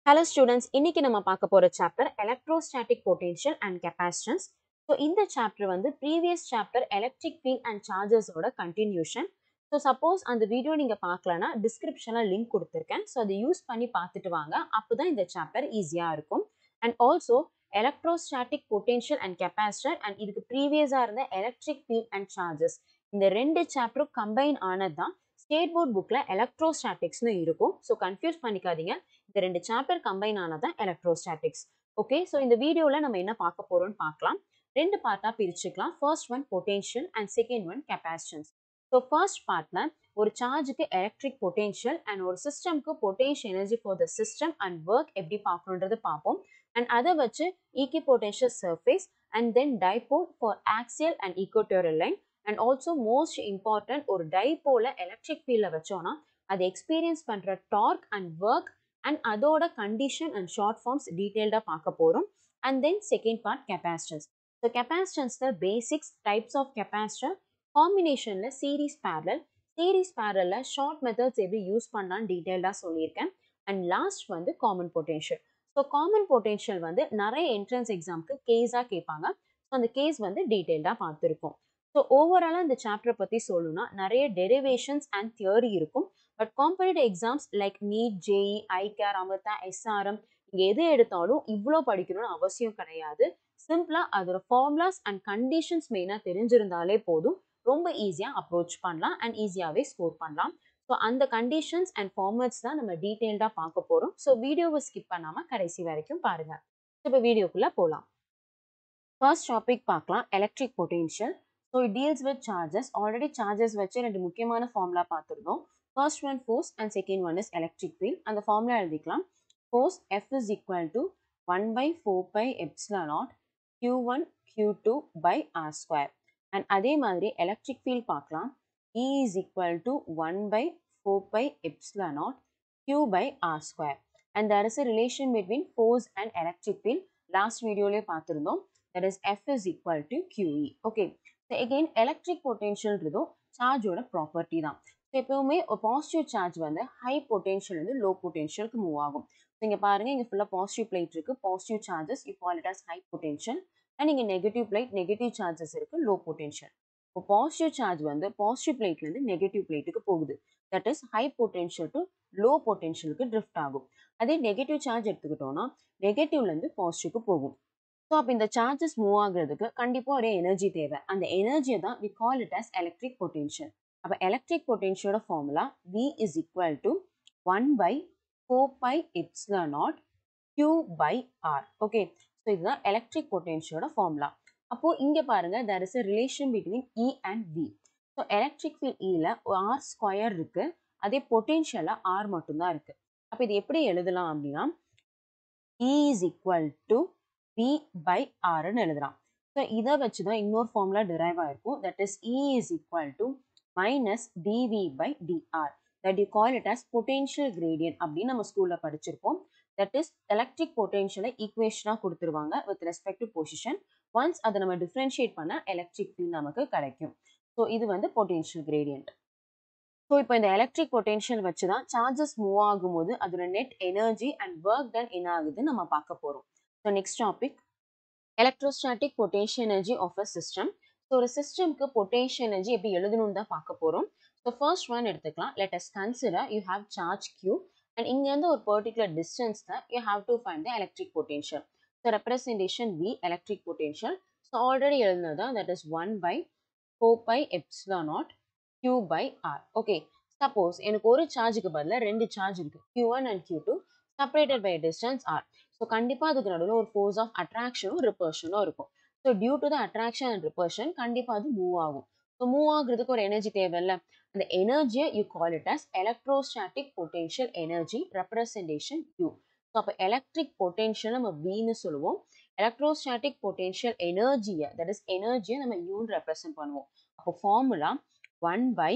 Hello students இன்னைக்கு நம்ம பார்க்க போற chapter electrostatic potential and capacitance so இந்த சாப்டர் வந்து previous chapter electric field and சார்ஜஸோட கண்டினியூஷன் ஸோ சப்போஸ் அந்த வீடியோ நீங்க பார்க்கலனா டிஸ்கிரிப்ஷனில் லிங்க் கொடுத்துருக்கேன் ஸோ அதை யூஸ் பண்ணி பார்த்துட்டு வாங்க அப்போதான் இந்த சாப்டர் ஈஸியாக இருக்கும் and also electrostatic potential and capacitor and இதுக்கு ப்ரீவியஸாக இருந்த எலக்ட்ரிக் ஃபீல்ட் அண்ட் சார்ஜஸ் இந்த ரெண்டு சாப்டரும் கம்பைன் ஆனது தான் ஸ்டேட் போர்ட் புக்கில் எலக்ட்ரோஸ்டாட்டிக்ஸ்னு இருக்கும் ஸோ கன்ஃபியூஸ் பண்ணிக்காதீங்க இந்த ரெண்டு சாப்டர் கம்பைன் ஆனதான் எலக்ட்ரோஸ்டாட்டிக்ஸ் ஓகே ஸோ இந்த வீடியோவில் நம்ம என்ன பார்க்க போகிறோம்னு பார்க்கலாம் ரெண்டு பார்ட்டாக பிரிச்சுக்கலாம் first one potential and second one capacitance so first பார்ட்டில் ஒரு சார்ஜுக்கு எலக்ட்ரிக் பொட்டென்ஷியல் அண்ட் ஒரு சிஸ்டம்க்கு potential energy for the system and work எப்படி பார்க்கணுன்றது பார்ப்போம் அண்ட் அதை வச்சு equipotential surface and then dipole for axial and equatorial line and also most important ஒரு டைபோல எலக்ட்ரிக் ஃபீல்டில் வச்சோன்னா அதை எக்ஸ்பீரியன்ஸ் பண்ணுற டார்க் அண்ட் ஒர்க் அண்ட் அதோட கண்டிஷன் அண்ட் ஷார்ட் ஃபார்ம்ஸ் டீட்டெயில்டாக பார்க்க போகிறோம் and then second part capacitance so கெப்பாசிட்டன்ஸில் பேசிக்ஸ் டைப்ஸ் ஆஃப் கெப்பாசிட்டர் காம்பினேஷனில் சீரீஸ் பேரல் சீரீஸ் பேரலில் ஷார்ட் மெத்தட்ஸ் எப்படி யூஸ் பண்ணலான்னு டீட்டெயில்டாக சொல்லியிருக்கேன் அண்ட் லாஸ்ட் வந்து common potential so common potential வந்து நிறைய என்ட்ரன்ஸ் எக்ஸாமுக்கு கேஸாக கேட்பாங்க ஸோ அந்த கேஸ் வந்து டீட்டெயில்டாக பார்த்துருக்கோம் ஸோ ஓவராலாக இந்த சாப்டரை பற்றி சொல்லணும்னா நிறைய டெரிவேஷன்ஸ் அண்ட் தியரி இருக்கும் but competitive exams like NEET JEE ICAR Amrita SRM இங்கே எது எடுத்தாலும் இவ்வளோ படிக்கணும்னு அவசியம் கிடையாது சிம்பிளாக அதோட ஃபார்முலாஸ் அண்ட் கண்டிஷன்ஸ் மெயினாக தெரிஞ்சிருந்தாலே போதும் ரொம்ப ஈஸியாக அப்ரோச் பண்ணலாம் அண்ட் ஈஸியாகவே ஸ்கோர் பண்ணலாம் ஸோ அந்த கண்டிஷன்ஸ் அண்ட் ஃபார்மேட்ஸ் தான் நம்ம டீட்டெயில்டாக பார்க்க போகிறோம் ஸோ வீடியோவை ஸ்கிப் பண்ணாமல் கடைசி வரைக்கும் பாருங்கள் இப்போ வீடியோக்குள்ளே போகலாம் ஃபர்ஸ்ட் டாபிக் பார்க்கலாம் electric potential so it deals with charges already charges வச்சு ரெண்டு முக்கியமான ஃபார்முலா பார்த்துருந்தோம் first one force and second one is electric field அந்த ஃபார்முலா எழுதிக்கலாம் force F is equal to one by four pi epsilon naught q one Q two by R square and அதே மாதிரி electric field பார்க்கலாம் E is equal to one by four pi epsilon naught q by R square and there is a relation between force and electric field last வீடியோலேயே பார்த்துருந்தோம் that is F is equal to q E okay so again electric பொட்டென்ஷியல்ன்றதும் சார்ஜோட property தான் so எப்போவுமே ஒரு positive charge வந்து high potential வந்து low பொட்டென்ஷியலுக்கு மூவ் ஆகும் ஸோ இங்கே பாருங்கள் இங்கே ஃபுல்லாக பாசிட்டிவ் பிளேட் இருக்குது positive charges you call it as high potential and இங்கே நெகட்டிவ் பிளேட் நெகட்டிவ் சார்ஜஸ் இருக்குது லோ பொட்டென்ஷியல் இப்போ பாசிட்டிவ் சார்ஜ் வந்து பாசிட்டிவ் பிளேட்லேருந்து நெகட்டிவ் பிளேட்டுக்கு போகுது that is high potential to low பொட்டென்ஷியலுக்கு ட்ரிஃப்ட் ஆகும் அதே நெகட்டிவ் சார்ஜ் எடுத்துக்கிட்டோம்னா நெகட்டிவ்லேருந்து பாசிட்டிவ்க்கு போகும் ஸோ அப்போ இந்த சார்ஜஸ் மூவ் ஆகுறதுக்கு கண்டிப்பாக ஒரு எனர்ஜி தேவை அந்த எனர்ஜியை தான் we call it as electric potential அப்போ எலக்ட்ரிக் பொட்டென்ஷியலோட formula V is equal to one by four pi epsilon naught q by r okay so இதுதான் எலக்ட்ரிக் பொட்டென்ஷியலோட ஃபார்முலா அப்போது இங்கே பாருங்கள் there is a relation between E and V so electric field இயில் r square இருக்குது அதே பொட்டென்ஷியலாக R மட்டும்தான் இருக்குது அப்போ இது எப்படி எழுதலாம் அப்படின்னா E is equal to V by ஆர்னு எழுதலாம் ஸோ இதை வச்சு தான் இன்னொரு ஃபார்முலா டிரைவ் ஆயிருக்கும் that is E is equal to minus d V by d r that you call it as potential gradient அப்படின்னு நம்ம ஸ்கூலில் படிச்சிருப்போம் தட் இஸ் எலக்ட்ரிக் பொட்டென்ஷியலை ஈக்குவேஷனாக கொடுத்துருவாங்க with respect to position once அதை நம்ம டிஃப்ரென்ஷியேட் பண்ண எலக்ட்ரிக் ஃபீல்ட் நமக்கு கிடைக்கும் ஸோ இது வந்து பொட்டென்ஷியல் கிரேடியன்ட் ஸோ இப்போ இந்த எலக்ட்ரிக் பொட்டென்ஷியல் வச்சு தான் சார்ஜஸ் மூவ் ஆகும்போது அதோட net energy and work done என்ன ஆகுதுன்னு நம்ம பார்க்க போகிறோம் so next topic electrostatic potential energy of a system so ஒரு சிஸ்டம்க்கு பொட்டென்ஷியல் எனர்ஜி எப்படி எழுதணும்னு தான் பார்க்க போகிறோம் ஸோ ஃபர்ஸ்ட் ஒன் எடுத்துக்கலாம் let us consider you have charge q and இங்கேருந்து ஒரு பர்டிகுலர் டிஸ்டன்ஸில் you have to find the electric potential so representation V electric potential so already எழுதுனது that is one by four pi epsilon naught q by r okay suppose எனக்கு ஒரு சார்ஜுக்கு பதிலாக ரெண்டு charge இருக்குது q one and Q two separated by distance r so கண்டிப்பாக அதுக்கு நடுவில் ஒரு ஃபோர்ஸ் ஆஃப் அட்ராக்ஷனும் ரிப்பர்ஷனும் இருக்கும் so due to the attraction and repulsion கண்டிப்பாக அது மூவ் ஆகும் ஸோ மூவ் ஆகுறதுக்கு ஒரு எனர்ஜி தேவையில்ல அந்த எனர்ஜியை you call it as electrostatic potential energy representation U so அப்போ எலக்ட்ரிக் பொட்டென்ஷியல் நம்ம வின்னு சொல்லுவோம் எலக்ட்ரோஸ்டாட்டிக் பொட்டென்ஷியல் எனர்ஜியை தட் இஸ் எனர்ஜியை நம்ம யூன்னு ரெப்ரசென்ட் பண்ணுவோம் அப்போ formula one by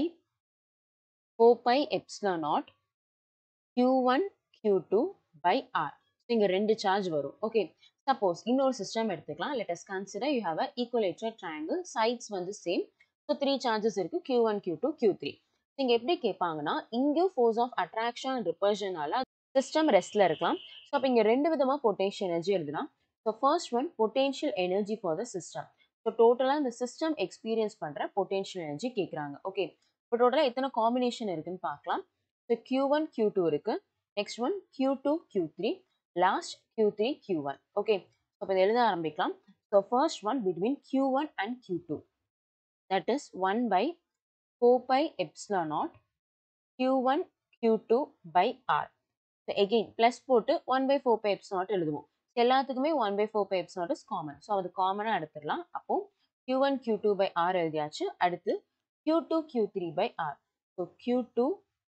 four pi epsilon naught q one Q two by R so இங்கே ரெண்டு சார்ஜ் வரும் ஓகே சப்போஸ் இன்னொரு சிஸ்டம் எடுத்துக்கலாம் let us consider you have a equilateral triangle sides வந்து சேம் ஸோ த்ரீ சார்ஜஸ் இருக்குது q one Q two Q three இங்கே எப்படி கேட்பாங்கன்னா இங்கேயும் ஃபோர்ஸ் ஆஃப் அட்ராக்ஷன் அண்ட் ரிப்பர்ஷனால சிஸ்டம் ரெஸ்ட்ல இருக்கலாம் ஸோ அப்போ இங்கே ரெண்டு விதமாக பொட்டேஷியல் எனர்ஜி எழுதலாம் so first one potential energy for the system so டோட்டலாக இந்த சிஸ்டம் எக்ஸ்பீரியன்ஸ் பண்ணுற பொட்டேன்ஷியல் எனர்ஜி கேட்குறாங்க ஓகே இப்போ டோட்டலாக எத்தனை காம்பினேஷன் இருக்குன்னு பார்க்கலாம் so q one Q two இருக்குது next one Q two Q three last q three q one okay இப்போ இதை எழுத ஆரம்பிக்கலாம் so first one between q one and Q two that is one by four pi epsilon naught q one Q two by R so again plus போட்டு one by four pi epsilon naught எழுதுவோம் எல்லாத்துக்குமே one by four pi epsilon naught is common so அது காமனாக எடுத்துடலாம் அப்போ Q one Q two by R எழுதியாச்சு அடுத்து Q two Q three by R so Q two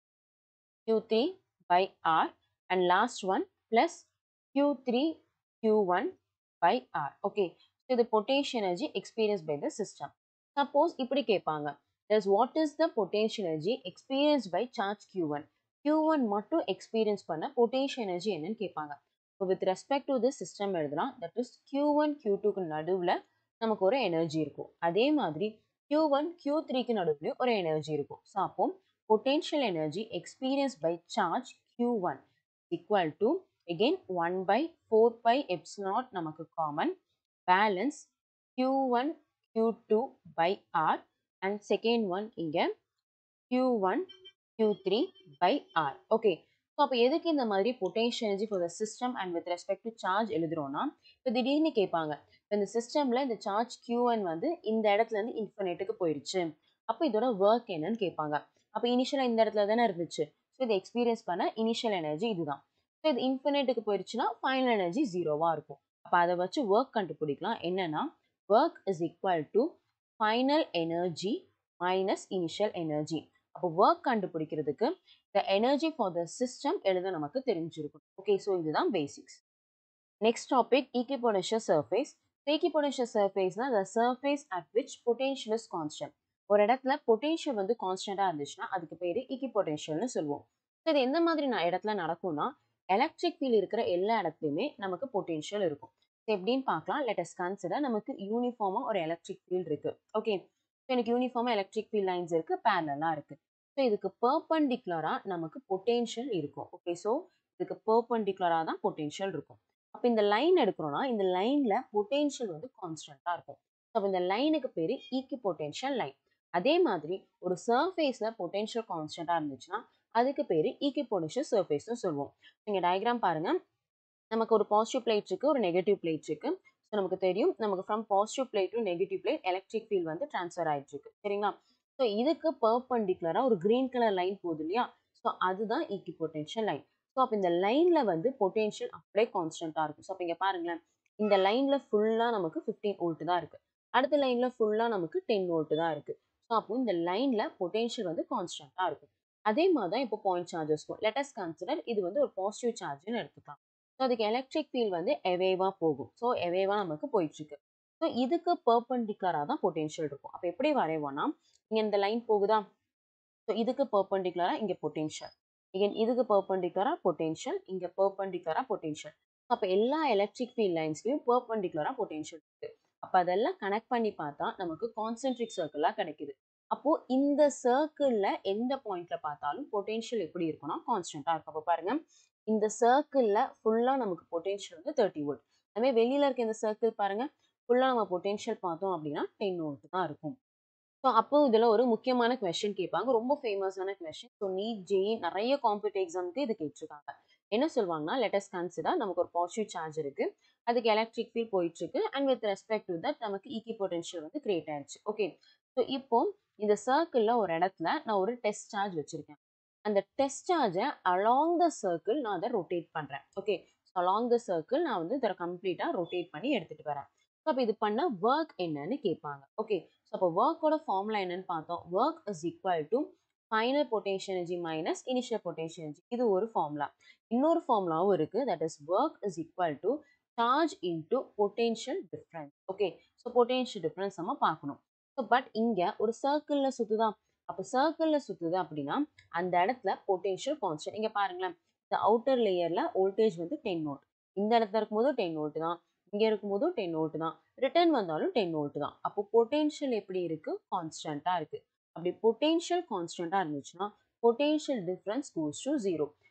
Q three by R and last one plus Q3 Q1 by R. Okay, so the potential energy experienced by the system. Suppose இப்படி கேட்பாங்க thus what is the potential energy experienced by charge Q1? Q1 மட்டும் experience பண்ண potential energy என்னன்னு கேட்பாங்க so with respect to this system எழுதலாம் that is Q1 Q2க்கு நடுவில் நமக்கு ஒரு எனர்ஜி இருக்கும் அதே மாதிரி Q1 Q3க்கு நடுவுலையும் ஒரு எனர்ஜி இருக்கும் ஸோ அப்போ potential energy experienced by charge Q1 equal to again 1 by 4 pi epsilon naught நமக்கு common balance Q1 Q2 by R and second one இங்க Q1 Q3 by R okay so அப்போ எதுக்கு இந்த மாதிரி potential energy for the system and with respect to charge எழுதுறோம்னா இப்போ திடீர்னு கேட்பாங்க இப்போ இந்த சிஸ்டமில் இந்த சார்ஜ் Q1 வந்து இந்த இடத்துல இருந்து இன்ஃபினிட்டுக்கு போயிடுச்சு அப்போ இதோட ஒர்க் என்னன்னு கேட்பாங்க அப்போ இனிஷியலாக இந்த இடத்துல தானே இருந்துச்சு ஸோ இதை எக்ஸ்பீரியன்ஸ் பண்ண இனிஷியல் எனர்ஜி இதுதான் ஸோ இது இன்ஃபினிட்டுக்கு போயிடுச்சுன்னா ஃபைனல் எனர்ஜி ஜீரோவாக இருக்கும் அப்போ அதை வச்சு ஒர்க் கண்டுபிடிக்கலாம் என்னன்னா work is equal to final energy minus initial energy அப்போ ஒர்க் கண்டுபிடிக்கிறதுக்கு the energy for the system எழுத நமக்கு தெரிஞ்சிருக்கும் ஓகே ஸோ இதுதான் basics next topic equipotential surface equipotential சர்ஃபேஸ்னா the surface at which potential is constant ஒரு இடத்துல பொட்டென்ஷியல் வந்து கான்ஸ்டன்டா இருந்துச்சுன்னா அதுக்கு பேர் ஈக்கி பொட்டென்ஷியல்னு சொல்லுவோம் ஸோ இது எந்த மாதிரி நான் இடத்துல நடக்கும்னா எலக்ட்ரிக் ஃபீல்ட் இருக்கிற எல்லா இடத்துலையுமே நமக்கு பொட்டென்ஷியல் இருக்கும் ஸோ எப்படின்னு பார்க்கலாம் லெட்டஸ் கன்சிடர் நமக்கு யூனிஃபார்மாக ஒரு எலக்ட்ரிக் ஃபீல்ட் இருக்கு ஓகே ஸோ எனக்கு யூனிஃபார்மாக எலக்ட்ரிக் ஃபீல்ட் லைன்ஸ் இருக்கு பேரலாக இருக்கு ஸோ இதுக்கு பர்பண்டிகுலராக நமக்கு பொட்டென்ஷியல் இருக்கும் ஓகே ஸோ இதுக்கு பர்பண்டிகுலராக தான் பொட்டென்ஷியல் இருக்கும் அப்போ இந்த லைன் எடுக்கிறோம்னா இந்த லைனில் பொட்டென்ஷியல் வந்து கான்ஸ்டண்ட்டாக இருக்கும் ஸோ அப்போ இந்த லைனுக்கு பேர் ஈக்கி பொட்டென்ஷியல் லைன் அதே மாதிரி ஒரு சர்ஃபேஸில் பொட்டென்ஷியல் கான்ஸ்டண்ட்டாக இருந்துச்சுன்னா அதுக்கு பேர் ஈக்கி பொட்டென்ஷியல் சர்ஃபேஸ்னு சொல்லுவோம் நீங்கள் டயக்ராம் பாருங்கள் நமக்கு ஒரு பாசிட்டிவ் பிளேட் இருக்குது ஒரு நெகட்டிவ் பிளேட் இருக்குது ஸோ நமக்கு தெரியும் நமக்கு from positive plate to negative plate electric field வந்து ட்ரான்ஸ்ஃபர் ஆகிட்டு இருக்கு சரிங்களா ஸோ இதுக்கு பர்பண்டிகுலராக ஒரு க்ரீன் கலர் லைன் போகுது இல்லையா ஸோ அதுதான் ஈக்கி பொட்டென்ஷியல் லைன் ஸோ அப்போ இந்த லைனில் வந்து பொட்டென்ஷியல் அப்படியே கான்ஸ்டண்ட்டாக இருக்கும் ஸோ அப்போ இங்கே பாருங்களேன் இந்த லைனில் ஃபுல்லாக நமக்கு ஃபிஃப்டீன் வோல்ட் தான் இருக்குது அடுத்த லைனில் ஃபுல்லாக நமக்கு டென் வோல்ட் தான் இருக்குது ஸோ அப்போ இந்த லைனில் பொட்டென்ஷியல் வந்து கான்ஸ்டண்ட்டாக இருக்கும் அதே மாதிரி தான் இப்போ பாயிண்ட் சார்ஜஸ்க்கும் லெட்டஸ் கன்சிடர் இது வந்து ஒரு பாசிட்டிவ் சார்ஜ்னு எடுத்துக்கலாம் ஸோ அதுக்கு எலக்ட்ரிக் ஃபீல்ட் வந்து எவேவாக போகும் ஸோ எவேவாக நமக்கு போயிட்டுருக்கு ஸோ இதுக்கு பர்பண்டிகுலராக தான் பொட்டென்ஷியல் இருக்கும் அப்போ எப்படி வரைவோம்னா இங்கே இந்த லைன் போகுதா ஸோ இதுக்கு பர்பண்டிகுலராக இங்கே பொட்டென்ஷியல் இகன் இதுக்கு பர்பண்டிகுலராக பொட்டென்ஷியல் இங்கே பர்பண்டிகுலராக பொட்டென்ஷியல் அப்போ எல்லா எலக்ட்ரிக் ஃபீல்ட் லைன்ஸ்லையும் பர்பண்டிகுலராக பொட்டென்ஷியல் இருக்குது அப்போ அதெல்லாம் கனெக்ட் பண்ணி பார்த்தா நமக்கு கான்சென்ட்ரிக் சர்க்கிளாக கிடைக்குது அப்போ இந்த சர்க்கிள்ல எந்த பாயிண்ட்ல பார்த்தாலும் பொட்டென்ஷியல் எப்படி இருக்கும்னா கான்ஸ்டன்டா இருக்கும் அப்போ பாருங்க இந்த சர்க்கிள்ல ஃபுல்லா நமக்கு பொட்டென்ஷியல் வந்து தேர்ட்டி வோல்ட் அதுவே வெளியில இருக்க இந்த சர்க்கிள் பாருங்க ஃபுல்லா நம்ம பொட்டென்ஷியல் பார்த்தோம் அப்படின்னா டென் வோல்ட் தான் இருக்கும் ஸோ அப்போ இதில் ஒரு முக்கியமான கொஸ்டின் கேட்பாங்க ரொம்ப ஃபேமஸான கொஸ்டின் ஸோ நீட் ஜெய் நிறைய காம்படிட்டிவ் எக்ஸாமுக்கு இது கேட்டிருக்காங்க என்ன சொல்லுவாங்கன்னா லெட்டஸ் கன்சிடர் நமக்கு ஒரு பாசிட்டிவ் சார்ஜ் இருக்கு அதுக்கு எலக்ட்ரிக் ஃபீல் போயிட்டு இருக்கு and with respect to that நமக்கு ஈக்கி பொட்டென்ஷியல் வந்து கிரியேட் ஆயிடுச்சு ஓகே ஸோ இப்போ இந்த சர்க்கிளில் ஒரு இடத்துல நான் ஒரு டெஸ்ட் சார்ஜ் வச்சிருக்கேன் அந்த டெஸ்ட் சார்ஜை அலாங் த சர்க்கிள் நான் அதை ரொட்டேட் பண்ணுறேன் okay so along the circle நான் வந்து இதை கம்ப்ளீட்டாக ரொட்டேட் பண்ணி எடுத்துகிட்டு வரேன் ஸோ அப்போ இது பண்ண ஒர்க் என்னன்னு கேட்பாங்க ஓகே ஸோ அப்போ ஒர்க்கோட ஃபார்முலா என்னன்னு பார்த்தோம் work is equal to final potential energy minus initial potential energy இது ஒரு ஃபார்முலா இன்னொரு ஃபார்முலாவும் இருக்குது that is work is equal to charge into potential difference okay so potential difference நம்ம பார்க்கணும் ஸோ பட் இங்கே ஒரு சர்க்கிளில் சுற்றுதான் அப்போ சர்க்கிளில் சுற்றுது அப்படின்னா அந்த இடத்துல பொட்டென்ஷியல் கான்ஸ்டன்ட் இங்கே பாருங்களேன் இந்த அவுட்டர் லேயரில் வோல்டேஜ் வந்து டென் வோல்ட் இந்த இடத்துல இருக்கும்போது டென் வோல்ட் தான் இங்கே இருக்கும்போது டென் வோல்ட் தான் ரிட்டர்ன் வந்தாலும் டென் வோல்ட் தான் அப்போ பொட்டென்ஷியல் எப்படி இருக்குது கான்ஸ்டண்ட்டாக இருக்குது அப்படி பொட்டென்ஷியல் கான்ஸ்டண்ட்டாக இருந்துச்சுன்னா potential difference goes to zero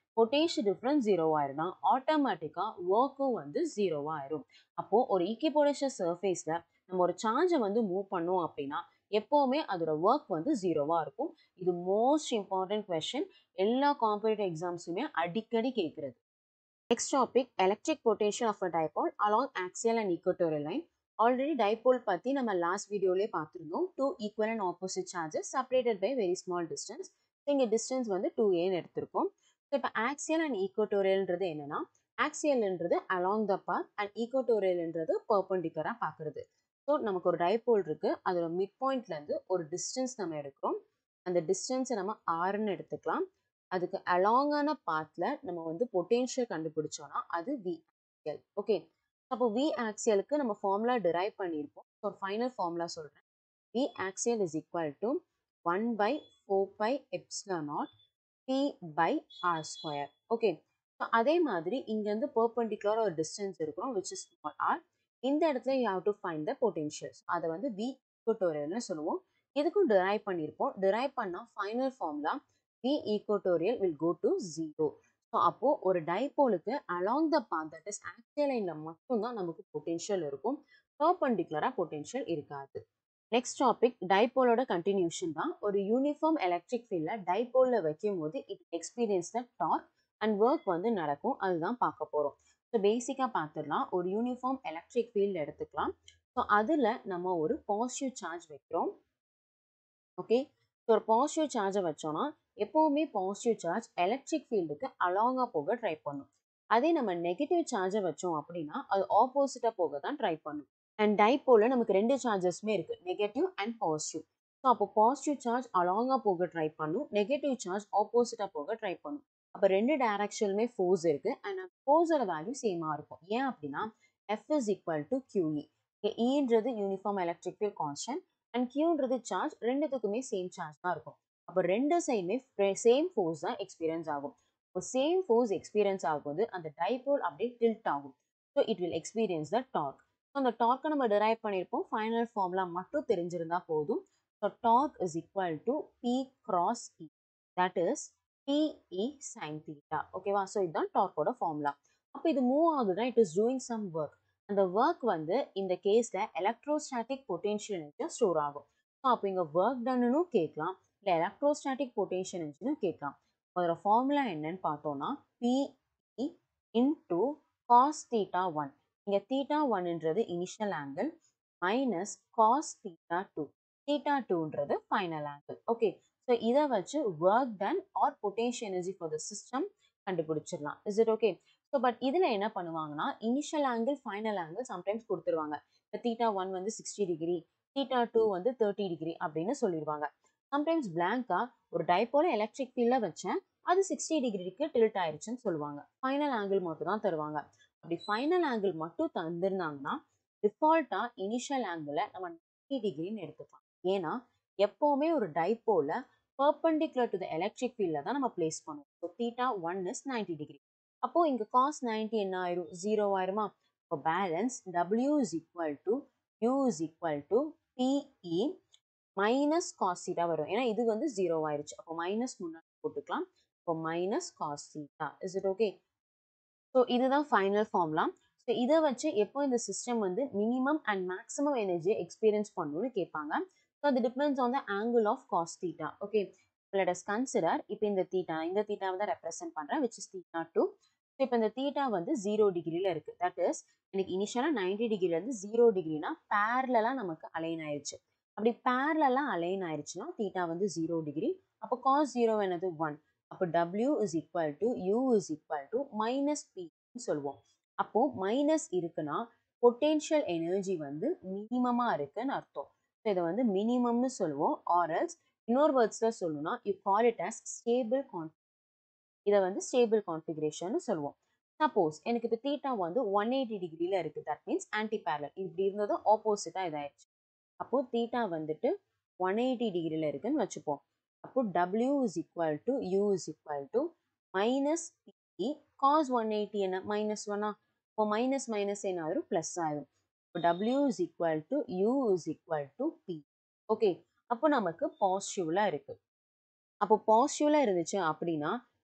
potential difference ஜீரோவாயிருந்தா ஆட்டோமேட்டிக்காக ஒர்க்கும் வந்து ஜீரோவாயிரும் அப்போது ஒரு ஈக்கிபொட்டேஷியல் சர்ஃபேஸில் நம்ம ஒரு சார்ஜை வந்து மூவ் பண்ணோம் அப்படின்னா எப்போவுமே அதோட ஒர்க் வந்து ஜீரோவாக இருக்கும் இது மோஸ்ட் இம்பார்ட்டன்ட் கொஷின் எல்லா காம்படிட்டிவ் எக்ஸாம்ஸுமே அடிக்கடி கேட்குறது next topic electric potential of a dipole along axial and equatorial line already dipole பற்றி நம்ம லாஸ்ட் வீடியோலேயே பார்த்துருந்தோம் two equal and opposite charges separated by very small distance so இங்கே டிஸ்டன்ஸ் வந்து டூ ஏன்னு எடுத்திருக்கோம் ஸோ இப்போ ஆக்சியல் அண்ட் ஈக்குவட்டோரியல்ன்றது என்னன்னா ஆக்சியல்ன்றது அலாங் த பாத் அண்ட் ஈக்குவட்டோரியல்ன்றது பர்பண்டிகுலராக பார்க்குறது ஸோ நமக்கு ஒரு டைபோல் இருக்குது அதோட மிட் பாயிண்ட்லேருந்து ஒரு டிஸ்டன்ஸ் நம்ம எடுக்கிறோம் அந்த டிஸ்டன்ஸை நம்ம ஆறுன்னு எடுத்துக்கலாம் அதுக்கு அலாங்கான பாத்தில் நம்ம வந்து பொட்டென்ஷியல் கண்டுபிடிச்சோன்னா அது வி ஆக்சியல் ஓகே அப்போ வி ஆக்சியலுக்கு நம்ம ஃபார்முலா டிரைவ் பண்ணியிருப்போம் ஸோ ஒரு ஃபைனல் ஃபார்முலா சொல்கிறேன் V axial is equal to one by four pi epsilon naught P by R square okay so அதே மாதிரி இங்கேருந்து பர்பண்டிகுலர் ஒரு டிஸ்டன்ஸ் இருக்கிறோம் விச் இஸ் ஸ்மால் ஆர் இந்த இடத்துல you have to find the potentials அதை வந்து வி ஈக்குவட்டோரியல்னு சொல்லுவோம் இதுக்கும் டிரைவ் பண்ணியிருப்போம் டிரைவ் பண்ணால் final formula V equatorial will go to zero so அப்போது ஒரு டைபோலுக்கு along the path that is axial லைனில் மட்டும்தான் நமக்கு பொட்டென்ஷியல் இருக்கும் பர்பண்டிகுலராக பொட்டென்ஷியல் இருக்காது நெக்ஸ்ட் டாபிக் டைபோலோட கண்டினியூஷன் தான் ஒரு யூனிஃபார்ம் எலக்ட்ரிக் ஃபீல்டில் டைபோலில் வைக்கும் போது it experience the torque and work வந்து நடக்கும் அதுதான் பார்க்க போகிறோம் ஸோ பேசிக்காக பார்த்துடலாம் ஒரு யூனிஃபார்ம் எலக்ட்ரிக் ஃபீல்டு எடுத்துக்கலாம் ஸோ அதில் நம்ம ஒரு பாசிட்டிவ் சார்ஜ் வைக்கிறோம் ஓகே ஸோ ஒரு பாசிட்டிவ் சார்ஜை வச்சோன்னா எப்போவுமே பாசிட்டிவ் சார்ஜ் எலக்ட்ரிக் ஃபீல்டுக்கு அலாங்காக போக ட்ரை பண்ணும் அதே நம்ம நெகட்டிவ் சார்ஜை வச்சோம் அப்படின்னா அது ஆப்போசிட்டாக போக தான் ட்ரை பண்ணும் அண்ட் டைப்போல நமக்கு ரெண்டு சார்ஜஸ்மே இருக்குது நெகட்டிவ் அண்ட் பாசிட்டிவ் ஸோ அப்போ பாசிட்டிவ் சார்ஜ் அலாங்காக போக ட்ரை பண்ணும் நெகட்டிவ் சார்ஜ் ஆப்போசிட்டாக போக ட்ரை பண்ணும் அப்போ ரெண்டு டைரக்ஷனுமே ஃபோர்ஸ் இருக்குது அண்ட் அந்த ஃபோர்ஸோட வேல்யூ சேமாக இருக்கும் ஏன் அப்படின்னா F is equal to QE ஈன்றது uniform electric field constant and கியூன்றது சார்ஜ் ரெண்டுத்துக்குமே சேம் சார்ஜ் தான் இருக்கும் அப்போ ரெண்டு சைடுமே சேம் ஃபோர்ஸ் தான் எக்ஸ்பீரியன்ஸ் ஆகும் இப்போ சேம் ஃபோர்ஸ் எக்ஸ்பீரியன்ஸ் ஆகும்போது அந்த டைபோல் அப்படியே டில்ட் ஆகும் so it will experience the torque so அந்த டார்க்கை நம்ம டிரைவ் பண்ணியிருப்போம் ஃபைனல் ஃபார்முலா மட்டும் தெரிஞ்சிருந்தா போதும் so torque is equal to P cross E that is PE sine theta ஓகேவா ஸோ இதுதான் டார்க்கோட ஃபார்முலா அப்போ இது மூவ் ஆகுதுன்னா it is doing some work அந்த ஒர்க் வந்து இந்த கேஸில் எலக்ட்ரோஸ்டாட்டிக் பொட்டென்ஷியல் எனர்ஜியாக ஸ்டோர் ஆகும் ஸோ அப்போ இங்கே ஒர்க் டன்னும் கேட்கலாம் இல்லை எலக்ட்ரோஸ்டாட்டிக் பொட்டென்ஷியல் எனர்ஜினும் கேட்கலாம் அதோட ஃபார்முலா என்னன்னு பார்த்தோம்னா PE into cos theta one இங்கே தீட்டா ஒன்ன்றது initial angle minus cos theta two theta டூன்றது ஃபைனல் ஆங்கிள் ஓகே ஸோ இதை வச்சு work done or potential energy for the system கண்டுபிடிச்சிடலாம் is it okay so but இதில் என்ன பண்ணுவாங்கன்னா initial angle final angle sometimes கொடுத்துருவாங்க இப்போ தீட்டா ஒன் வந்து சிக்ஸ்டி டிகிரி தீட்டா டூ வந்து தேர்ட்டி டிகிரி அப்படின்னு சொல்லிடுவாங்க சம்டைம்ஸ் பிளாங்கா ஒரு டைப்போல எலக்ட்ரிக் ஃபீல்டில் வச்சேன் அது சிக்ஸ்டி டிகிரிக்கு டில்ட் ஆயிடுச்சுன்னு சொல்லுவாங்க ஃபைனல் ஆங்கிள் மட்டும் தான் தருவாங்க அப்படி ஃபைனல் ஆங்கிள் மட்டும் தந்திருந்தாங்கன்னா டிஃபால்ட்டாக இனிஷியல் ஆங்கிளை நம்ம நைன்டி டிகிரின்னு எடுத்துக்கலாம் ஏன்னா எப்போவுமே ஒரு டைப்போல பர்பண்டிகுலர் டு த எலக்ட்ரிக் ஃபீல்டில் தான் நம்ம பிளேஸ் பண்ணுவோம் so theta one is ninety degree அப்போது இங்கே காஸ் நைன்டி என்ன ஆயிரும் ஜீரோ ஆயிருமா இப்போ balance W is equal to U is equal to PE minus cos theta வரும் ஏன்னா இது வந்து ஜீரோ ஆயிருச்சு அப்போ மைனஸ் முன்னாடி போட்டுக்கலாம் இப்போ minus cos theta is it okay so இதுதான் ஃபைனல் ஃபார்ம்லாம் ஸோ இதை வச்சு எப்போ இந்த சிஸ்டம் வந்து மினிமம் அண்ட் மேக்ஸிமம் எனர்ஜியை எக்ஸ்பீரியன்ஸ் பண்ணணும்னு கேட்பாங்க ஸோ அது depends on the angle of cos theta okay let us consider இப்போ இந்த தீட்டா இந்த தீட்டாவை தான் ரெப்ரசென்ட் பண்ணுறேன் which is theta two so இப்போ இந்த தீட்டா வந்து ஜீரோ டிகிரியில் இருக்குது தட் இஸ் எனக்கு இனிஷியலாக நைன்டி டிகிரிலேருந்து ஜீரோ டிகிரினா பேரலாக நமக்கு அலைன் ஆயிடுச்சு அப்படி பேரலாக அலைன் ஆயிடுச்சுன்னா தீட்டா வந்து ஜீரோ டிகிரி அப்போ காஸ் ஜீரோ என்னது ஒன் அப்போ W is equal to U is equal to minus பின்னு சொல்லுவோம் அப்போ மைனஸ் இருக்குன்னா பொட்டென்ஷியல் எனர்ஜி வந்து மினிமமாக இருக்குன்னு அர்த்தம் ஸோ இதை வந்து மினிமம்னு சொல்லுவோம் ஆர்எல்ஸ் இன்னொரு வேர்ட்ஸில் சொல்லணும்னா you call it as stable con இதை வந்து ஸ்டேபிள் கான்ஃபிகரேஷன் சொல்லுவோம் சப்போஸ் எனக்கு இப்போ தீட்டா வந்து ஒன் எயிட்டி டிகிரியில் இருக்குது தட் மீன்ஸ் ஆன்டி பேரலல் இப்படி இருந்ததும் ஆப்போசிட்டாக இதாயிடுச்சு அப்போது தீட்டா வந்துட்டு ஒன் எயிட்டி டிகிரியில் இருக்குன்னு வச்சுப்போம் அப்போ W is equal to U is equal to minus PE cos one eighty என்ன மைனஸ் ஒன்னா இப்போ மைனஸ் மைனஸ் என்ன ஆயிரும் ப்ளஸ் ஆயிரும் இப்போ W is equal to U is equal to P okay அப்போ நமக்கு பாசிட்டிவ்ல இருக்கு அப்போ பாசிட்டிவ்ல இருந்துச்சு அப்படின்னா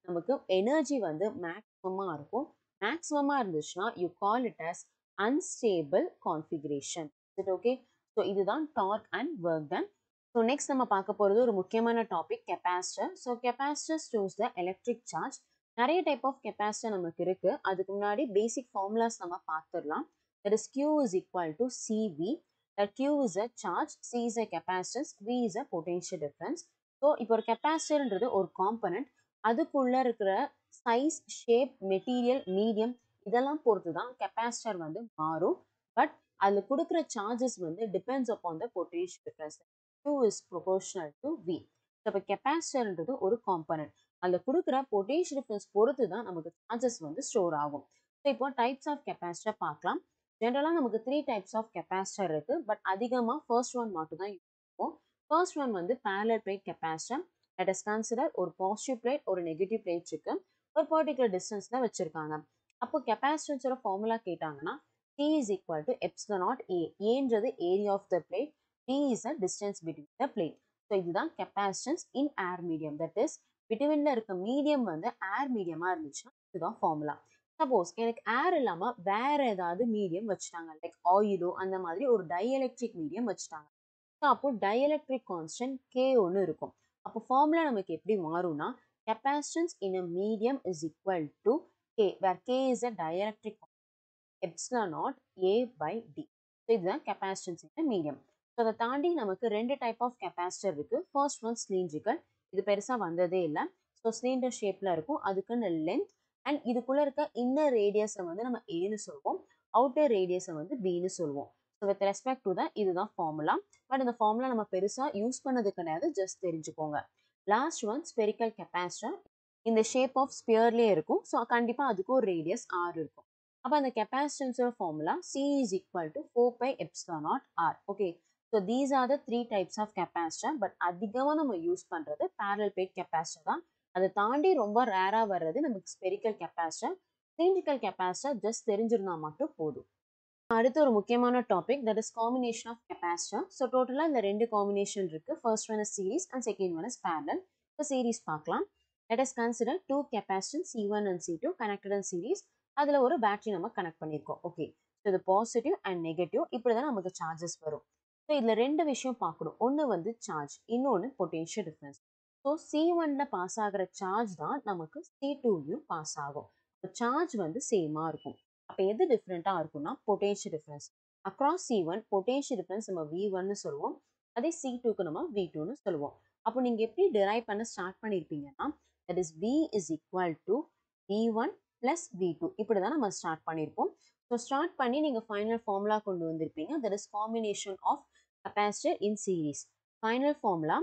நமக்கு எனர்ஜி வந்து மேக்ஸிமமாக இருக்கும் மேக்ஸிமமாக இருந்துச்சுன்னா you call it as unstable configuration it okay so இதுதான் torque and work done so next நம்ம பார்க்க போகிறது ஒரு முக்கியமான topic capacitor so capacitor stores the electric charge நிறைய டைப் ஆஃப் கெப்பாசிட்டர் நமக்கு இருக்கு அதுக்கு முன்னாடி பேசிக் ஃபார்முலாஸ் நம்ம பார்த்துடலாம் that is Q is equal to CV that Q is a charge, C is a capacitance, V is a potential difference. So இப்போ ஒரு கெப்பாசிட்டர்ன்றது ஒரு காம்பனண்ட் அதுக்குள்ள இருக்கிற சைஸ் ஷேப் மெட்டீரியல் மீடியம் இதெல்லாம் பொறுத்து தான் கெப்பாசிட்டர் வந்து மாறும் பட் அதில் கொடுக்குற சார்ஜஸ் வந்து depends upon the potential difference Q is proportional to V so இப்போ கெப்பாசிட்டர்ன்றது ஒரு காம்பனண்ட் அதில் கொடுக்குற பொட்டேஷியல் டிஃப்ரென்ஸ் பொறுத்து தான் நமக்கு சார்ஜஸ் வந்து ஸ்டோர் ஆகும் ஸோ இப்போ டைப்ஸ் ஆஃப் கெப்பாசிட்டர் பார்க்கலாம் ஜென்ரலாக நமக்கு த்ரீ டைப்ஸ் ஆஃப் கெப்பாசிட்டர் இருக்கு பட் அதிகமாக ஃபர்ஸ்ட் ஒன் மட்டும் தான் யூஸ் பண்ணுவோம் ஃபர்ஸ்ட் ஒன் வந்து parallel plate capacitor let is consider ஒரு பாசிட்டிவ் பிளேட் ஒரு நெகட்டிவ் பிளேட் இருக்கு ஒரு பர்டிகுலர் டிஸ்டன்ஸ்ல வச்சிருக்காங்க அப்போ கெப்பாசிட்டன்ஸோட ஃபார்முலா கேட்டாங்கன்னா D is equal to epsilon naught A ஏன்றது area of the plate D is a distance between the plate so இதுதான் capacitance in air medium that is பிட்வீன்ல இருக்க மீடியம் வந்து ஏர் மீடியமா இருந்துச்சுன்னா இதுதான் ஃபார்முலா சப்போஸ் எனக்கு ஏர் இல்லாமல் வேற ஏதாவது மீடியம் வச்சுட்டாங்க லைக் ஆயிலோ அந்த மாதிரி ஒரு டைஎலக்ட்ரிக் மீடியம் வச்சுட்டாங்க ஸோ அப்போ டைஎலக்ட்ரிக் கான்ஸ்டன்ட் கே ஒன்று இருக்கும் அப்போ ஃபார்முலா நமக்கு எப்படி மாறும்னா capacitance in a medium is equal to K where K is a dielectric epsilon naught A by D so இதுதான் capacitance in a medium so அதை தாண்டி நமக்கு ரெண்டு டைப் ஆஃப் கெப்பாசிட்டர் இருக்கு ஃபர்ஸ்ட் ஒன் சிலிண்ட்ரிக்கல் இது பெருசாக வந்ததே இல்லை ஸோ சிலிண்டர் ஷேப்பில் இருக்கும் அதுக்குன்னு லென்த் அண்ட் இதுக்குள்ள இருக்க இன்னர் ரேடியஸை வந்து நம்ம ஏன்னு சொல்லுவோம் அவுட்டர் ரேடியஸை வந்து பின்னு சொல்லுவோம் ஸோ வித் ரெஸ்பெக்ட் டு தான் இதுதான் ஃபார்முலா பட் இந்த ஃபார்முலா நம்ம பெருசாக யூஸ் பண்ணது கிடையாது ஜஸ்ட் தெரிஞ்சுக்கோங்க லாஸ்ட் ஒன் ஸ்பெரிக்கல் கெப்பாசிட்டர் இந்த ஷேப் ஆஃப் ஸ்பியர்லேயே இருக்கும் ஸோ கண்டிப்பாக அதுக்கு ஒரு ரேடியஸ் ஆர் இருக்கும் அப்போ அந்த கெப்பாசிட்டன்ஸோட formula C is equal to four pi epsilon naught R okay so these are the three types of capacitor but அதிகமாக நம்ம யூஸ் பண்ணுறது பேரல் பிளேட் கெப்பாசிட்டர் தான் அதை தாண்டி ரொம்ப ரேராக வர்றது நமக்கு spherical capacitor cylindrical capacitor just தெரிஞ்சிருந்தா மட்டும் போதும் அடுத்து ஒரு முக்கியமான topic that is combination of capacitor so டோட்டலாக இந்த ரெண்டு காம்பினேஷன் இருக்கு first one is series and second one is parallel இப்போ சீரிஸ் பார்க்கலாம் let is consider two capacitance C one and C two connected and series அதில் ஒரு battery நம்ம connect பண்ணியிருக்கோம் ஓகே ஸோ இது பாசிட்டிவ் அண்ட் நெகட்டிவ் இப்படி தான் நமக்கு சார்ஜஸ் வரும் ஸோ இதில் ரெண்டு விஷயம் பார்க்கணும் ஒன்று வந்து சார்ஜ் இன்னொன்று பொட்டென்ஷியல் டிஃப்ரென்ஸ் ஸோ சி ஒன்ல பாஸ் ஆகிற சார்ஜ் தான் நமக்கு சி டூலையும் பாஸ் ஆகும் இப்போ சார்ஜ் வந்து சேமாக இருக்கும் அப்போ எது டிஃப்ரெண்ட்டாக இருக்கும்னா potential difference across C one potential difference நம்ம வி ஒன்னு சொல்லுவோம் அதே சி டூக்கு நம்ம வி டூன்னு சொல்லுவோம் அப்போ நீங்கள் எப்படி டிரைவ் பண்ண ஸ்டார்ட் பண்ணியிருப்பீங்கன்னா that is V is equal to V one plus V two இப்படி தான் நம்ம ஸ்டார்ட் பண்ணியிருப்போம் ஸோ ஸ்டார்ட் பண்ணி நீங்கள் ஃபைனல் ஃபார்முலா கொண்டு வந்திருப்பீங்க that is combination of capacitor in series final formula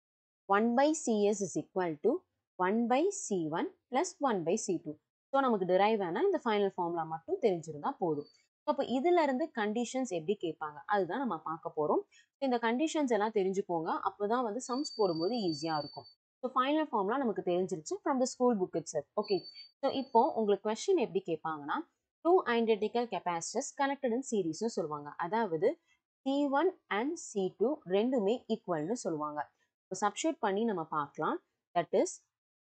1 by Cs is equal to 1 by C1 plus 1 by C2. So நமக்கு derive ஆனால் இந்த ஃபைனல் ஃபார்முலா மட்டும் தெரிஞ்சிருந்தா போதும் ஸோ அப்போ இதுல இருந்து கண்டிஷன்ஸ் எப்படி கேட்பாங்க அதுதான் நம்ம பார்க்க போகிறோம் ஸோ இந்த கண்டிஷன்ஸ் எல்லாம் தெரிஞ்சுக்கோங்க அப்போ தான் வந்து சம்ஸ் போடும்போது ஈஸியாக இருக்கும் ஸோ ஃபைனல் ஃபார்முலா நமக்கு தெரிஞ்சிருச்சு from the school book itself okay so இப்போ உங்களுக்கு கொஸ்டின் எப்படி கேட்பாங்கன்னா two identical capacitors connected in சீரீஸ்னு சொல்லுவாங்க அதாவது C one and C two ரெண்டுமே ஈக்குவல்னு சொல்லுவாங்க இப்போ சப்ஸ்டியூட் பண்ணி நம்ம பார்க்கலாம் that is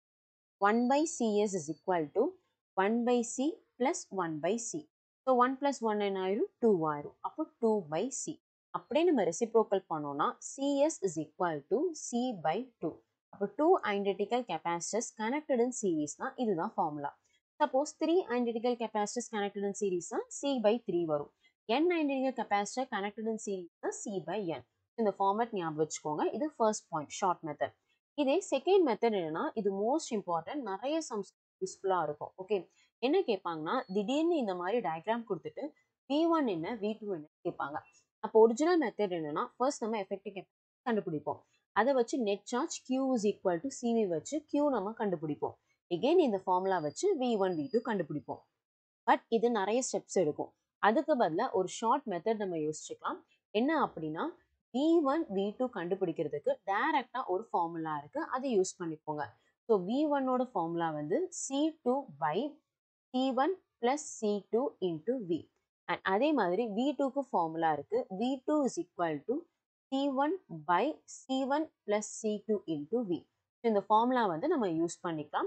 one by CS is equal to one by C plus one by C so one plus one என்ன ஆயிரும் டூ ஆயிரும் அப்போ டூ பை சி அப்படியே நம்ம ரெசிப்ரோக்கல் பண்ணோம்னா CS is equal to C by two அப்போ two identical capacitors connected in சீரீஸ்னா இதுதான் formula suppose three identical capacitors connected in சீரீஸ்னா சி பை த்ரீ வரும் N identical capacitor connected in சீரீஸ்னா C by N இந்த format ஞாபகம் வச்சுக்கோங்க இது ஃபர்ஸ்ட் பாயிண்ட் ஷார்ட் மெத்தட் இதே செகண்ட் மெத்தட் என்னன்னா இது மோஸ்ட் இம்பார்ட்டன்ட் நிறைய சம்ஸ் யூஸ்ஃபுல்லாக இருக்கும் ஓகே என்ன கேட்பாங்கன்னா திடீர்னு இந்த மாதிரி டயக்ராம் கொடுத்துட்டு வி ஒன் என்ன வி டூ என்ன கேட்பாங்க அப்போ ஒரிஜினல் மெத்தட் என்னன்னா ஃபர்ஸ்ட் நம்ம எஃபெக்டிவ் கண்டுபிடிப்போம் அதை வச்சு net charge Q is equal to CV வச்சு கியூ நம்ம கண்டுபிடிப்போம் எகெயின் இந்த ஃபார்முலா வச்சு வி ஒன் வி டூ கண்டுபிடிப்போம் பட் இது நிறைய ஸ்டெப்ஸ் எடுக்கும் அதுக்கு பதிலாக ஒரு ஷார்ட் மெத்தட் நம்ம யோசிச்சுக்கலாம் என்ன அப்படின்னா வி ஒன் வி டூ கண்டுபிடிக்கிறதுக்கு டைரக்டா ஒரு ஃபார்முலா இருக்கு அதை யூஸ் பண்ணிக்கோங்க ஸோ வி ஒன்னோட ஃபார்முலா வந்து C two by C one plus C two into V and அதே மாதிரி வி டூக்கு ஃபார்முலா இருக்கு V two is equal to C one by C one plus C two into V இந்த formula வந்து நம்ம use பண்ணிக்கலாம்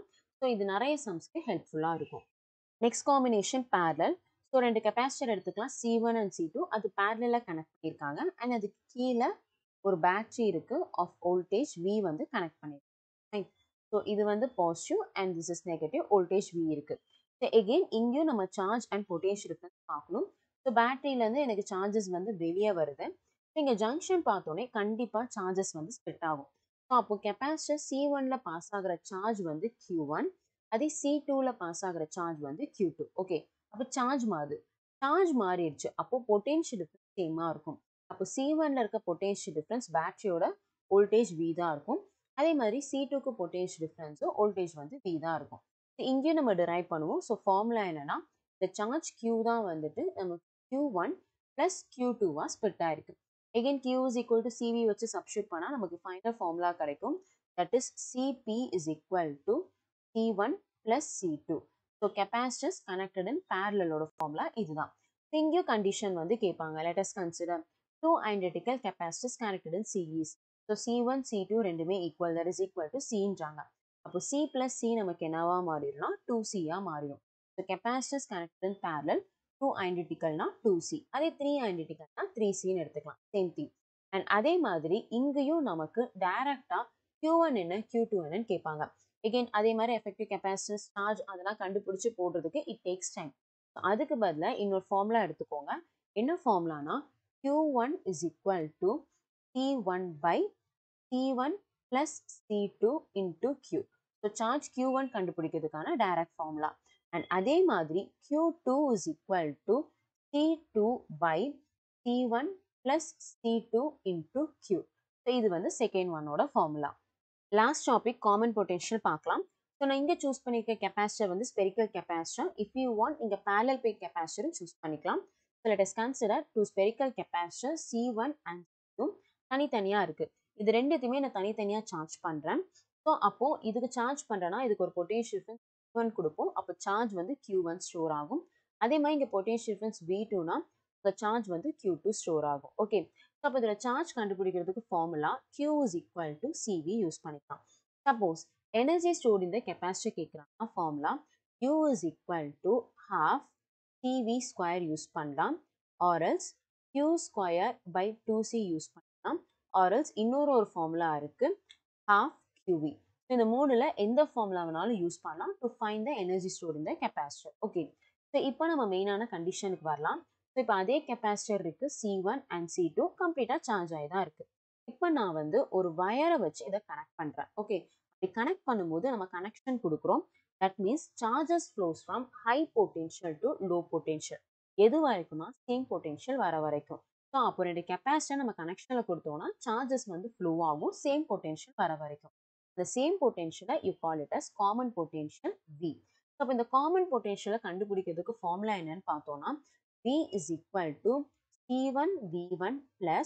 so இது நிறைய சம்ஸ்க்கு ஹெல்ப்ஃபுல்லாக இருக்கும் நெக்ஸ்ட் காம்பினேஷன் பேரல் ஸோ ரெண்டு கெப்பாசிட்டர் எடுத்துக்கலாம் C one and C two அது பேரலாக கனெக்ட் பண்ணியிருக்காங்க அண்ட் அதுக்கு கீழே ஒரு பேட்டரி இருக்கு ஆஃப் வோல்டேஜ் வி வந்து கனெக்ட் பண்ணியிருக்காங்க ஸோ இது வந்து positive and this is negative voltage V இருக்கு ஸோ எகெயின் இங்கேயும் நம்ம சார்ஜ் அண்ட் பொட்டேஷ் டிஃபரன்ஸ் பார்க்கணும் ஸோ பேட்டரியிலேருந்து எனக்கு சார்ஜஸ் வந்து வெளியே வருது ஸோ இங்கே ஜங்ஷன் பார்த்தோன்னே கண்டிப்பாக சார்ஜஸ் வந்து ஸ்பிட் ஆகும் ஸோ அப்போ கெப்பாசிட்டர் சி ஒன்ல பாஸ் ஆகிற சார்ஜ் வந்து கியூ ஒன் அதே சி டூவில் பாஸ் ஆகிற சார்ஜ் வந்து கியூ டூ ஓகே அப்போ சார்ஜ் மாறுது சார்ஜ் மாறிடுச்சு அப்போ பொட்டென்ஷியல் டிஃப்ரென்ஸ் சேமாக இருக்கும் அப்போ சி ஒன்ல இருக்க பொட்டென்ஷியல் டிஃப்ரென்ஸ் பேட்டரியோட வோல்டேஜ் வி தான் இருக்கும் அதே மாதிரி சி டூக்கு பொட்டென்ஷியல் டிஃப்ரென்ஸும் வோல்டேஜ் வந்து வி தான் இருக்கும் இங்கேயும் நம்ம டிரைவ் பண்ணுவோம் ஸோ ஃபார்முலா என்னன்னா இந்த சார்ஜ் கியூ தான் வந்துட்டு நம்ம கியூ ஒன் ப்ளஸ் கியூ டூவாக ஸ்பிட் ஆயிருக்கு again Q is equal to CV வச்சு சப்ஸ்டியூட் பண்ணால் நமக்கு ஃபைனல் ஃபார்முலா கிடைக்கும் that is CP is equal to C one plus C two so capacitors connected in பேரலோட ஃபார்முலா இதுதான் இங்கேயும் கண்டிஷன் வந்து கேட்பாங்க let's consider two identical capacitors connected in series so C one C two ரெண்டுமே equal that is equal to சின்றாங்க அப்போ C plus C நமக்கு என்னவா மாறிடும்னா டூ சியா மாறிடும் so capacitors connected in parallel two ஐடென்டிக்கல்னா டூ சி அதே த்ரீ ஐடென்டிக்கல்னா த்ரீ சின்னு எடுத்துக்கலாம் சேம் திங் அண்ட் அதே மாதிரி இங்கேயும் நமக்கு டைரக்டா கியூ ஒன் என்ன கியூ டூ என்னன்னு கேட்பாங்க எகெயின் அதே மாதிரி எஃபெக்டிவ் கெப்பாசிட்டன்ஸ் சார்ஜ் அதெல்லாம் கண்டுபிடிச்சி போடுறதுக்கு இட் டேக்ஸ் டைம் அதுக்கு பதிலாக இன்னொரு ஃபார்முலா எடுத்துக்கோங்க என்ன ஃபார்முலானா Q one is equal to C one by C one plus C two into Q so charge Q one கண்டுபிடிக்கிறதுக்கான டைரக்ட் ஃபார்முலா அண்ட் அதே மாதிரி Q two is equal to C two by C one plus C two into Q so இது வந்து second ஒன்னோட formula last topic common potential பார்க்கலாம் so நான் இங்கே choose பண்ணியிருக்க கெப்பாசிட்டர் வந்து spherical capacitor if you want இங்கே பேரல் பே கெப்பாசிட்டரும் சூஸ் பண்ணிக்கலாம் so let is consider two spherical capacitor C one and two தனித்தனியாக இருக்குது இது ரெண்டுத்தையுமே நான் தனித்தனியாக சார்ஜ் பண்ணுறேன் ஸோ அப்போது இதுக்கு சார்ஜ் பண்ணுறேன்னா இதுக்கு ஒரு பொட்டேஷியல் டிஃபரன்ஸ் ஒன் கொடுப்போம் அப்போ சார்ஜ் வந்து கியூ ஒன் ஸ்டோர் ஆகும் அதே மாதிரி இங்கே பொட்டேஷியல் டிஃபரன்ஸ் வி டூனா இந்த சார்ஜ் வந்து கியூ டூ ஸ்டோர் ஆகும் ஓகே ஸோ அப்போ இதில் சார்ஜ் கண்டுபிடிக்கிறதுக்கு formula Q is equal to CV use பண்ணிக்கலாம் சப்போஸ் எனர்ஜி ஸ்டோர்ட் இந்த கெப்பாசிட்டி கேட்குறாங்கன்னா formula U is equal to half CV square use பண்ணலாம் or else Q square by two C use பண்ணலாம் or else இன்னொரு ஒரு ஃபார்முலா இருக்குது ஹாஃப் கியூவி இந்த மூணுல எந்த ஃபார்முலா வேணாலும் யூஸ் பண்ணலாம் to find the energy store இந்த கெப்பாசிட்டர் ஓகே ஸோ இப்போ நம்ம மெயினான கண்டிஷனுக்கு வரலாம் ஸோ இப்போ அதே கெப்பாசிட்டர் இருக்கு C one and C two கம்ப்ளீட்டாக சார்ஜ் ஆகி தான் இருக்கு இப்போ நான் வந்து ஒரு வயரை வச்சு இதை கனெக்ட் பண்ணுறேன் ஓகே அப்படி கனெக்ட் பண்ணும்போது நம்ம கனெக்ஷன் கொடுக்குறோம் that means charges flows from high potential to low potential எது வரைக்கும்னா சேம் பொட்டென்ஷியல் வர வரைக்கும் ஸோ அப்போ ரெண்டு கெப்பாசிட்டர் நம்ம கனெக்ஷனில் கொடுத்தோம்னா சார்ஜஸ் வந்து ஃப்ளோ ஆகும் சேம் பொட்டென்ஷியல் வர வரைக்கும் the same potential you call it as common potential V. So அப்போ இந்த காமன் பொட்டென்ஷியலை கண்டுபிடிக்கிறதுக்கு ஃபார்முலா என்னன்னு பார்த்தோம்னா V is equal to C1 V1 plus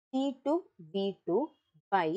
C2 V2 by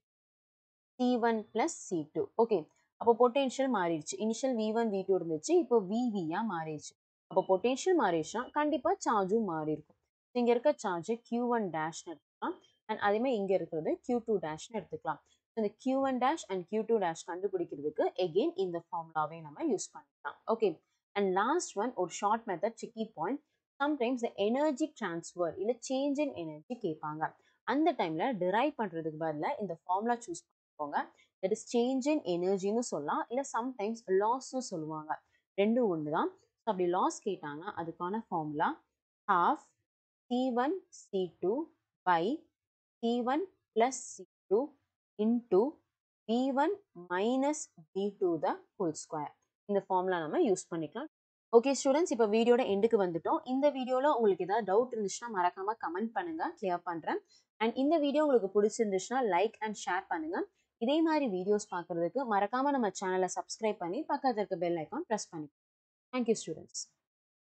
C1 plus C2. Okay அப்போ பொட்டென்ஷியல் மாறிடுச்சு இனிஷியல் V1 V2 இருந்துச்சு இப்போ VVயா மாறிடுச்சு அப்போ பொட்டென்ஷியல் மாறிடுச்சுன்னா கண்டிப்பாக சார்ஜும் மாறி இருக்கும் இங்கே இருக்க சார்ஜ் Q1 ஒன் டேஷ்னு எடுத்துக்கலாம் அண்ட் அதேமாதிரி இங்கே இருக்கிறது Q2 டூ டேஷ்னு எடுத்துக்கலாம் இந்த Q one dash and Q two dash கண்டுபிடிக்கிறதுக்கு எகெயின் இந்த ஃபார்முலாவே நம்ம யூஸ் பண்ணிக்கலாம் ஓகே அண்ட் லாஸ்ட் ஒன் ஒரு ஷார்ட் மெத்தட் சிக்கி பாயிண்ட் சம்டைம்ஸ் எனர்ஜி டிரான்ஸ்ஃபர் இல்லை சேஞ்ச் இன் எனர்ஜி கேட்பாங்க அந்த டைமில் டிரைவ் பண்ணுறதுக்கு பதிலாக இந்த ஃபார்முலா சூஸ் பண்ணிக்கோங்க தட் இஸ் சேஞ்ச் இன் எனர்ஜின்னு சொல்லலாம் இல்லை சம்டைம்ஸ் லாஸ்ன்னு சொல்லுவாங்க ரெண்டும் ஒன்று தான் ஸோ அப்படி லாஸ் கேட்டாங்க அதுக்கான formula half C one C two by C one plus C two into v1 minus v2 the whole square இந்த ஃபார்முலா நம்ம யூஸ் பண்ணிக்கலாம் ஓகே ஸ்டூடெண்ட்ஸ் இப்போ வீடியோட எண்டுக்கு வந்துட்டோம் இந்த வீடியோவில் உங்களுக்கு ஏதாவது டவுட் இருந்துச்சுன்னா மறக்காம கமெண்ட் பண்ணுங்க கிளியர் பண்ணுறேன் அண்ட் இந்த வீடியோ உங்களுக்கு பிடிச்சிருந்துச்சுன்னா லைக் அண்ட் ஷேர் பண்ணுங்க இதே மாதிரி வீடியோஸ் பார்க்குறதுக்கு மறக்காம நம்ம சேனலை சப்ஸ்கிரைப் பண்ணி பக்கத்தில் இருக்க பெல் ஐக்கான் ப்ரெஸ் பண்ணி தேங்க்யூ ஸ்டூடெண்ட்ஸ்